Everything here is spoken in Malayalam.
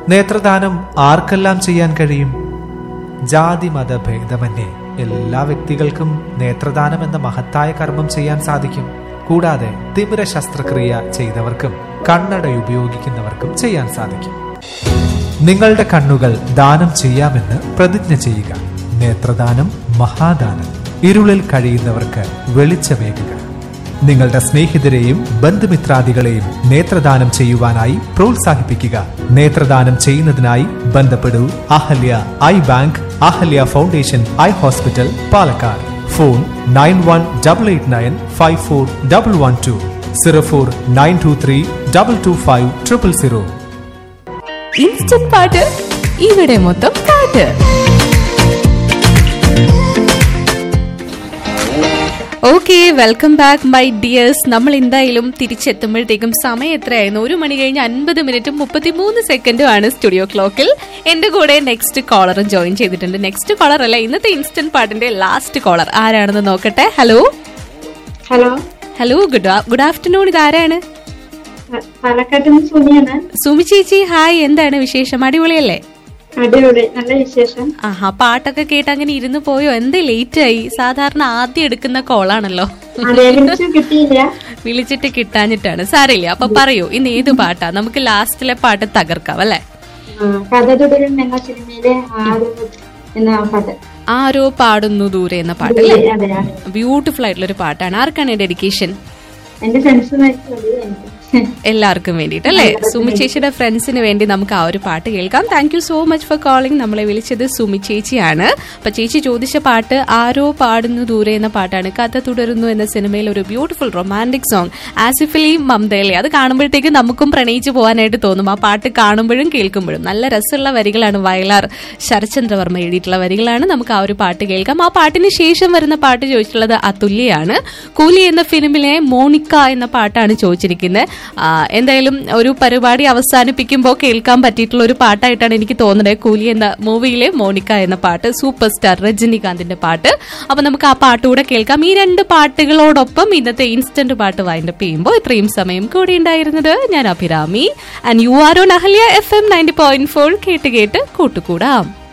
നേത്രദാനം ആർക്കെല്ലാം ചെയ്യാൻ കഴിയും ജാതി മത ഭേദമന്യേ എല്ലാ വ്യക്തികൾക്കും നേത്രദാനം എന്ന മഹത്തായ കർമ്മം ചെയ്യാൻ സാധിക്കും കൂടാതെ തിമിര ശസ്ത്രക്രിയ ചെയ്തവർക്കും കണ്ണട ഉപയോഗിക്കുന്നവർക്കും ചെയ്യാൻ സാധിക്കും നിങ്ങളുടെ കണ്ണുകൾ ദാനം ചെയ്യാമെന്ന് പ്രതിജ്ഞ ചെയ്യുക നേത്രദാനം മഹാദാനം ഇരുളിൽ കഴിയുന്നവർക്ക് വെളിച്ചമേകുക നിങ്ങളുടെ സ്നേഹിതരെയും ബന്ധുമിത്രാദികളെയും നേത്രദാനം ചെയ്യുവാനായി പ്രോത്സാഹിപ്പിക്കുക നേത്രദാനം ചെയ്യുന്നതിനായി ബന്ധപ്പെടൂ Ahalya eye bank Ahalya foundation eye hospital Palakkad phone nine one double eight nine five four double one two zero four nine two three double two five triple zero instant പാട്ട് ഇവിടെ മൊത്തം പാട്ട് okay welcome back my dears നമ്മൾ എന്തായാലും തിരിച്ചെത്തുമ്പോഴത്തേക്കും സമയം എത്രയായിരുന്നു ഒരു മണി കഴിഞ്ഞ് അൻപത് മിനിറ്റും മുപ്പത്തിമൂന്ന് സെക്കൻഡും ആണ് സ്റ്റുഡിയോ ക്ലോക്കിൽ എന്റെ കൂടെ നെക്സ്റ്റ് കോളറും ജോയിൻ ചെയ്തിട്ടുണ്ട് നെക്സ്റ്റ് കോളർ അല്ല ഇന്നത്തെ ഇൻസ്റ്റന്റ് പാട്ടിന്റെ ലാസ്റ്റ് കോളർ ആരാണെന്ന് നോക്കട്ടെ hello hello hello good good afternoon ഇത് ആരാണ് പ- പാലക്കാട്ട് നിന്ന് സുനിയാണ് സുമി ചേച്ചി ഹായ് എന്താണ് വിശേഷം അടിപൊളിയല്ലേ അടിപൊളി നല്ല വിശേഷം ആഹാ പാട്ടൊക്കെ കേട്ട് അങ്ങനെ ഇരുന്ന് പോയോ എന്തേ ലേറ്റ് ആയി സാധാരണ ആദ്യം എടുക്കുന്ന കോളാണല്ലോ അതേ വിളിച്ചു കിട്ടിയില്ല വിളിച്ചിട്ട് കിട്ടാഞ്ഞിട്ടാണ് സാരയില്ല അപ്പൊ പറയൂ ഇന്ന് ഏത് പാട്ടാ നമുക്ക് ലാസ്റ്റിലെ പാട്ട് തകർക്കാം അല്ലെ ആ, കഥ തുടരും എന്ന സിനിമയിലെ ആരും എന്ന പാട്ട് ആരോ പാടുന്നു ദൂരെ എന്ന പാട്ട് അല്ലേ അതെ അതെ ബ്യൂട്ടിഫുൾ ആയിട്ടുള്ള ഒരു പാട്ടാണ് ആർക്കാണ് ഡെഡിക്കേഷൻ എന്റെ ഫ്രണ്ട്സുമായിട്ട് മതി എനിക്ക് എല്ലാവർക്കും വേണ്ടിയിട്ട് അല്ലേ സുമി ചേച്ചിയുടെ ഫ്രണ്ട്സിന് വേണ്ടി നമുക്ക് ആ ഒരു പാട്ട് കേൾക്കാം thank you so much for calling നമ്മളെ വിളിച്ചത് സുമി ചേച്ചിയാണ് അപ്പൊ ചേച്ചി ചോദിച്ച പാട്ട് ആരോ പാടുന്നു ദൂരെ എന്ന പാട്ടാണ് കഥ തുടരുന്നു എന്ന സിനിമയിൽ ഒരു ബ്യൂട്ടിഫുൾ റൊമാൻറ്റിക് സോങ് ആസിഫലി മമതയിലെ അത് കാണുമ്പോഴത്തേക്കും നമുക്കും പ്രണയിച്ചു പോകാനായിട്ട് തോന്നും ആ പാട്ട് കാണുമ്പോഴും കേൾക്കുമ്പോഴും നല്ല രസമുള്ള വരികളാണ് വയലാർ ശരചന്ദ്രവർമ്മ എഴുതിയിട്ടുള്ള വരികളാണ് നമുക്ക് ആ ഒരു പാട്ട് കേൾക്കാം ആ പാട്ടിന് ശേഷം വരുന്ന പാട്ട് ചോദിച്ചിട്ടുള്ളത് അതുല്യാണ് കൂലി എന്ന ഫിലിമിലെ മോണിക്ക എന്ന പാട്ടാണ് ചോദിച്ചിരിക്കുന്നത് ആ, എന്തായാലും ഒരു പരിപാടി അവസാനിപ്പിക്കുമ്പോൾ കേൾക്കാൻ പറ്റിയിട്ടുള്ള ഒരു പാട്ടായിട്ടാണ് എനിക്ക് തോന്നുന്നത് കൂലി എന്ന മൂവിയിലെ മോണിക്ക എന്ന പാട്ട് സൂപ്പർ സ്റ്റാർ രജനികാന്തിന്റെ പാട്ട് അപ്പൊ നമുക്ക് ആ പാട്ട് കൂടെ കേൾക്കാം ഈ രണ്ട് പാട്ടുകളോടൊപ്പം ഇന്നത്തെ ഇൻസ്റ്റന്റ് പാട്ട് വൈൻഡപ്പ് ചെയ്യുമ്പോൾ ഇത്രയും സമയം കൂടി ഉണ്ടായിരുന്നത് ഞാൻ Abhirami and you are on Ahalya F M ninety point four കേട്ട് കേട്ട് കൂട്ടുകൂടാം